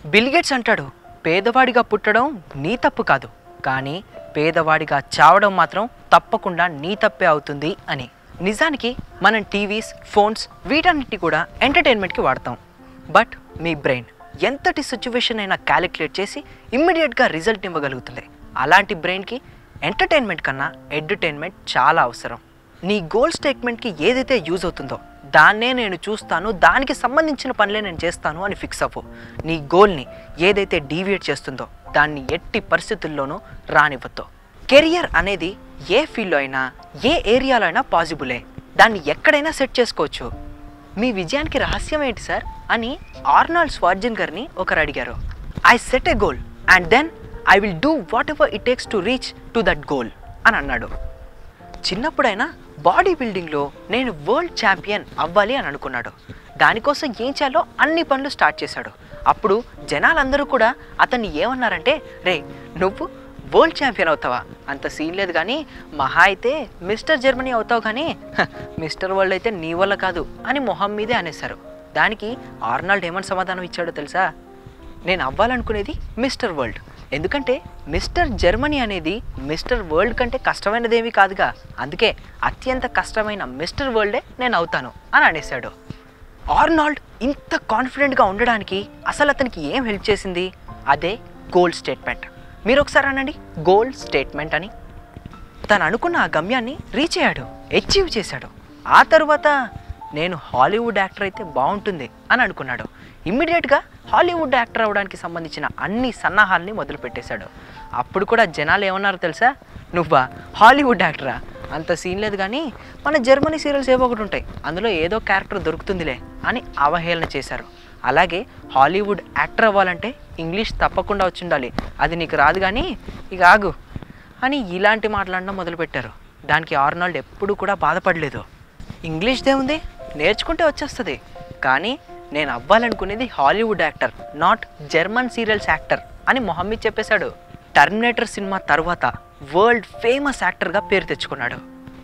Bill Gates అంటాడు పేదవాడిగా పుట్టడం నీ తప్పు కాదు కానీ పేదవాడిగా చావడం మాత్రం తప్పకుండా నీ తప్పే అవుతుంది అని నిజానికి మనం టీవీస్ ఫోన్స్ వీటన్నిటి కూడా ఎంటర్టైన్మెంట్కి వాడతాం బట్ మీ బ్రెయిన్ ఎంతటి సిచ్యువేషన్ అయినా క్యాలిక్యులేట్ చేసి ఇమ్మీడియట్గా రిజల్ట్ ఇవ్వగలుగుతుంది అలాంటి బ్రెయిన్కి ఎంటర్టైన్మెంట్ కన్నా ఎంటర్టైన్మెంట్ చాలా అవసరం నీ గోల్ స్టేట్మెంట్కి ఏదైతే యూజ్ అవుతుందో దాన్నే నేను చూస్తాను దానికి సంబంధించిన పనులే నేను చేస్తాను అని ఫిక్స్ అవ్వు నీ గోల్ని ఏదైతే డీవియేట్ చేస్తుందో దాన్ని ఎట్టి పరిస్థితుల్లోనూ రానివ్వద్దు కెరియర్ అనేది ఏ ఫీల్డ్లో అయినా ఏ ఏరియాలో అయినా పాసిబులే దాన్ని ఎక్కడైనా సెట్ చేసుకోవచ్చు మీ విజయానికి రహస్యం ఏంటి సార్ అని ఆర్నాల్డ్ స్వార్జన్ గారిని ఒకరు అడిగారు I set a goal and then I will do whatever it takes to reach to that goal అని అన్నాడు చిన్నప్పుడైనా బాడీ బిల్డింగ్లో నేను వరల్డ్ ఛాంపియన్ అవ్వాలి అని అనుకున్నాడు దానికోసం ఏం చేయాలో అన్ని పనులు స్టార్ట్ చేశాడు అప్పుడు జనాలందరూ కూడా అతన్ని ఏమన్నారంటే రే నువ్వు వరల్డ్ ఛాంపియన్ అవుతావా అంత సీన్ లేదు కానీ మహా అయితే మిస్టర్ జర్మనీ అవుతావు కానీ "హ, మిస్టర్ వరల్డ్ అయితే నీ వల్ల కాదు అని మొహం మీదే అనేశారు దానికి ఆర్నాల్డ్ ఏమని సమాధానం ఇచ్చాడో తెలుసా నేను అవ్వాలనుకునేది మిస్టర్ వరల్డ్ ఎందుకంటే మిస్టర్ జర్మనీ అనేది మిస్టర్ వరల్డ్ కంటే కష్టమైనదేమీ కాదుగా అందుకే అత్యంత కష్టమైన మిస్టర్ వరల్డే నేను అవుతాను అని అనేశాడు ఆర్నాల్డ్ ఇంత కాన్ఫిడెంట్గా ఉండడానికి అసలు అతనికి ఏం హెల్ప్ చేసింది అదే గోల్ స్టేట్మెంట్ మీరు ఒకసారి అనండి గోల్ స్టేట్మెంట్ అని తను అనుకున్న ఆ గమ్యాన్ని రీచ్ అయ్యాడు అచీవ్ చేశాడు ఆ తర్వాత నేను హాలీవుడ్ యాక్టర్ అయితే బాగుంటుంది అని అనుకున్నాడు ఇమ్మీడియట్గా హాలీవుడ్ యాక్టర్ అవడానికి సంబంధించిన అన్ని సన్నాహాలని మొదలుపెట్టేశాడు అప్పుడు కూడా జనాలు ఏమన్నారు తెలుసా నువ్వా హాలీవుడ్ యాక్టరా అంత సీన్ లేదు కానీ మన జర్మనీ సీరియల్స్ ఏవో ఒకటి ఉంటాయి అందులో ఏదో క్యారెక్టర్ దొరుకుతుందిలే అని అవహేళన చేశారు అలాగే హాలీవుడ్ యాక్టర్ అవ్వాలంటే ఇంగ్లీష్ తప్పకుండా వచ్చి ఉండాలి అది నీకు రాదు కానీ ఇక ఆగు అని ఇలాంటి మాట్లాడడం మొదలుపెట్టారు దానికి ఆర్నాల్డ్ ఎప్పుడూ కూడా బాధపడలేదు ఇంగ్లీష్దే ఉంది నేర్చుకుంటే వచ్చేస్తుంది కానీ నేను అవ్వాలనుకునేది Hollywood actor not German serials actor అని మొహమ్మద్ చెప్పేశాడు టర్మినేటర్ సినిమా తర్వాత వరల్డ్ ఫేమస్ యాక్టర్గా పేరు తెచ్చుకున్నాడు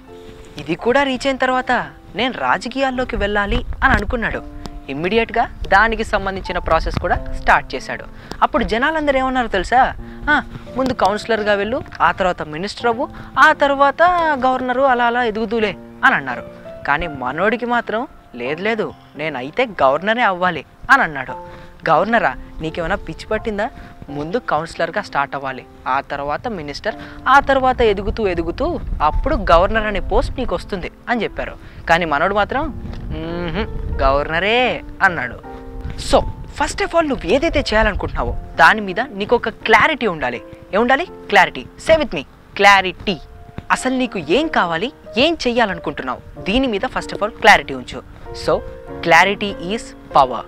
ఇది కూడా రీచ్ అయిన తర్వాత నేను రాజకీయాల్లోకి వెళ్ళాలి అని అనుకున్నాడు ఇమ్మీడియట్గా దానికి సంబంధించిన ప్రాసెస్ కూడా స్టార్ట్ చేశాడు అప్పుడు జనాలందరూ ఏమన్నారు తెలుసా "ఆ, ముందు కౌన్సిలర్గా వెళ్ళు ఆ తర్వాత మినిస్టర్ అవ్వు ఆ తర్వాత గవర్నరు అలా అలా ఎదుగుదూలే అని అన్నారు కానీ మనోడికి మాత్రం లేదు లేదు నేనైతే గవర్నరే అవ్వాలి అని అన్నాడు గవర్నరా నీకేమైనా పిచ్చి పట్టిందా ముందు కౌన్సిలర్గా స్టార్ట్ అవ్వాలి ఆ తర్వాత మినిస్టర్ ఆ తర్వాత ఎదుగుతూ ఎదుగుతూ అప్పుడు గవర్నర్ అనే పోస్ట్ నీకు వస్తుంది అని చెప్పారు కానీ మనోడు మాత్రం "మ్మ్హ్మ్, గవర్నరే అన్నాడు సో ఫస్ట్ ఆఫ్ ఆల్ నువ్వు ఏదైతే చేయాలనుకుంటున్నావో దాని మీద నీకు ఒక క్లారిటీ ఉండాలి ఏముండాలి clarity say with me clarity అసలు నీకు ఏం కావాలి ఏం చెయ్యాలనుకుంటున్నావు దీని మీద ఫస్ట్ ఆఫ్ ఆల్ క్లారిటీ ఉంచు సో క్లారిటీ ఈజ్ పవర్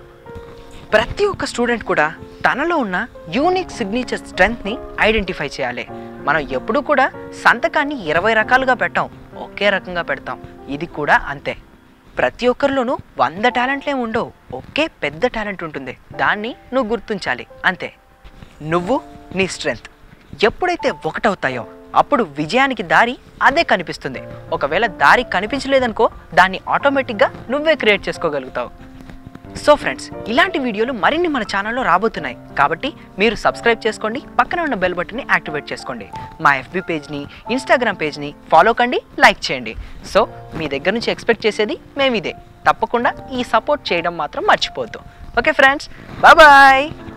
ప్రతి ఒక్క స్టూడెంట్ కూడా తనలో ఉన్న యూనిక్ సిగ్నేచర్ స్ట్రెంగ్త్ని ఐడెంటిఫై చేయాలి మనం ఎప్పుడూ కూడా సంతకాన్ని ఇరవై రకాలుగా పెట్టాం ఒకే రకంగా పెడతాం ఇది కూడా అంతే ప్రతి ఒక్కరిలోనూ వంద టాలెంట్లే ఉండవు ఒకే పెద్ద టాలెంట్ ఉంటుంది దాన్ని నువ్వు గుర్తించాలి అంతే నువ్వు నీ స్ట్రెంగ్త్ ఎప్పుడైతే ఒకటవుతాయో అప్పుడు విజయానికి దారి అదే కనిపిస్తుంది ఒకవేళ దారి కనిపించలేదనుకో దాన్ని ఆటోమేటిక్గా నువ్వే క్రియేట్ చేసుకోగలుగుతావు సో ఫ్రెండ్స్ ఇలాంటి వీడియోలు మరిన్ని మన ఛానల్లో రాబోతున్నాయి కాబట్టి మీరు సబ్స్క్రైబ్ చేసుకోండి పక్కన ఉన్న బెల్ బటన్ని యాక్టివేట్ చేసుకోండి మా ఎఫ్బి పేజ్ని ఇన్స్టాగ్రామ్ పేజ్ని ఫాలో కండి లైక్ చేయండి సో మీ దగ్గర నుంచి ఎక్స్పెక్ట్ చేసేది మేము ఇదే తప్పకుండా ఈ సపోర్ట్ చేయడం మాత్రం మర్చిపోవద్దు ఓకే ఫ్రెండ్స్ బాయ్